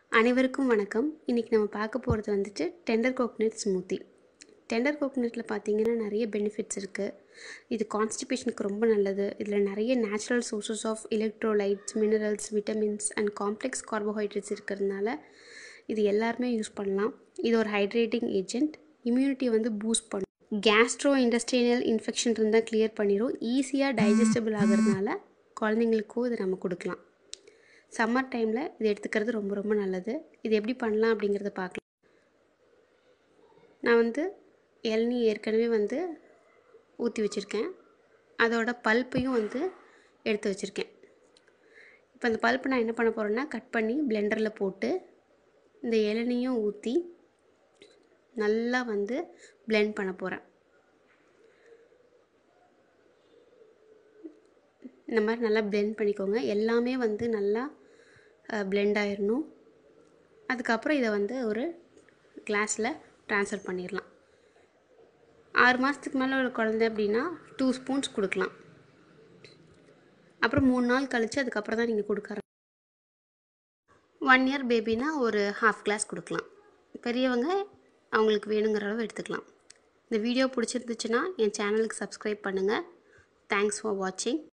அனைவருக்கும் வணக்கம் இன்றைக்கி நம்ம பார்க்க போகிறது வந்துட்டு டெண்டர் கோகனட் ஸ்மூத்தி டெண்டர் கோகனட்டில் பார்த்தீங்கன்னா நிறைய பெனிஃபிட்ஸ் இருக்குது இது கான்ஸ்டிபேஷனுக்கு ரொம்ப நல்லது இதில் நிறைய natural sources of electrolytes minerals vitamins and complex carbohydrates இருக்கிறதுனால இது எல்லாருமே யூஸ் பண்ணலாம் இது ஒரு ஹைட்ரேட்டிங் ஏஜென்ட் இம்யூனிட்டியை வந்து பூஸ்ட் பண்ணும் கேஸ்ட்ரோ இண்டஸ்ட்ரியல் இன்ஃபெக்ஷன் இருந்தால் கிளியர் பண்ணிடும் ஈஸியாக டைஜஸ்டபிள் ஆகிறதுனால குழந்தைங்களுக்கும் இதை நம்ம கொடுக்கலாம் சம்மர் டைமில் இது எடுத்துக்கிறது ரொம்ப ரொம்ப நல்லது இது எப்படி பண்ணலாம் அப்படிங்கிறத பார்க்கலாம் நான் வந்து இளநீ ஏற்கனவே வந்து ஊற்றி வச்சுருக்கேன் அதோட பல்ப்பையும் வந்து எடுத்து வச்சுருக்கேன் இப்போ அந்த பல்ப்பு நான் என்ன பண்ண போகிறேன்னா கட் பண்ணி பிளெண்டரில் போட்டு இந்த இளநியும் ஊற்றி நல்லா வந்து blend பண்ண போகிறேன் இந்த மாதிரி நல்லா blend பண்ணிக்கோங்க எல்லாமே வந்து நல்லா blend ஆயிடணும் அதுக்கப்புறம் இதை வந்து ஒரு கிளாஸில் ட்ரான்ஸ்ஃபர் பண்ணிடலாம் ஆறு மாதத்துக்கு மேலே உள்ள குழந்தை அப்படின்னா டூ ஸ்பூன்ஸ் கொடுக்கலாம் அப்புறம் மூணு நாள் கழித்து அதுக்கப்புறம் தான் நீங்கள் கொடுக்க ஒன் இயர் பேபினா ஒரு ஹாஃப் கிளாஸ் கொடுக்கலாம் பெரியவங்க அவங்களுக்கு வேணுங்கிற அளவு எடுத்துக்கலாம் இந்த வீடியோ பிடிச்சிருந்துச்சுன்னா என் சேனலுக்கு சப்ஸ்கிரைப் பண்ணுங்கள் தேங்க்ஸ் ஃபார் வாட்சிங்